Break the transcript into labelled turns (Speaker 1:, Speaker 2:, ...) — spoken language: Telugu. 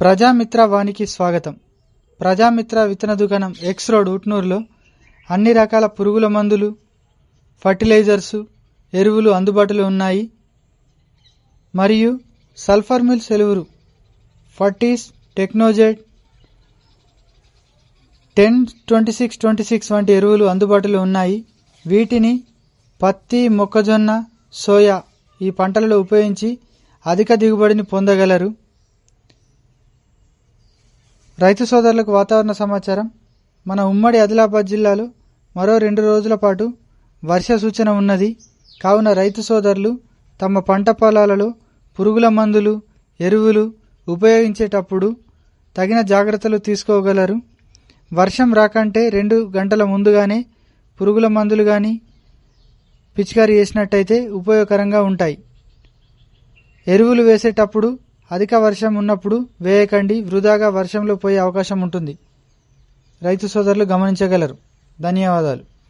Speaker 1: ప్రజామిత్ర వానికి స్వాగతం ప్రజామిత్ర విత్తన దుకాణం ఎక్స్ రోడ్ ఉట్నూరులో అన్ని రకాల పురుగుల మందులు ఫర్టిలైజర్సు ఎరువులు అందుబాటులో ఉన్నాయి మరియు సల్ఫర్ మిల్ సెలువురు ఫర్టీస్ టెక్నోజెట్ ten twenty six twenty six వంటి ఎరువులు అందుబాటులో ఉన్నాయి వీటిని పత్తి మొక్కజొన్న సోయా ఈ పంటలలో ఉపయోగించి అధిక దిగుబడిని పొందగలరు రైతు సోదరులకు వాతావరణ సమాచారం మన ఉమ్మడి ఆదిలాబాద్ జిల్లాలో మరో రెండు రోజుల పాటు వర్ష సూచన ఉన్నది కావున రైతు సోదరులు తమ పంట పొలాలలో పురుగుల మందులు ఎరువులు ఉపయోగించేటప్పుడు తగిన జాగ్రత్తలు తీసుకోగలరు వర్షం రాకంటే రెండు గంటల ముందుగానే పురుగుల మందులు కానీ పిచికారీ చేసినట్టయితే ఉపయోగకరంగా ఉంటాయి ఎరువులు వేసేటప్పుడు అధిక వర్షం ఉన్నప్పుడు వేయకండి వృధాగా వర్షంలో పోయే అవకాశం ఉంటుంది రైతు సోదరులు గమనించగలరు ధన్యవాదాలు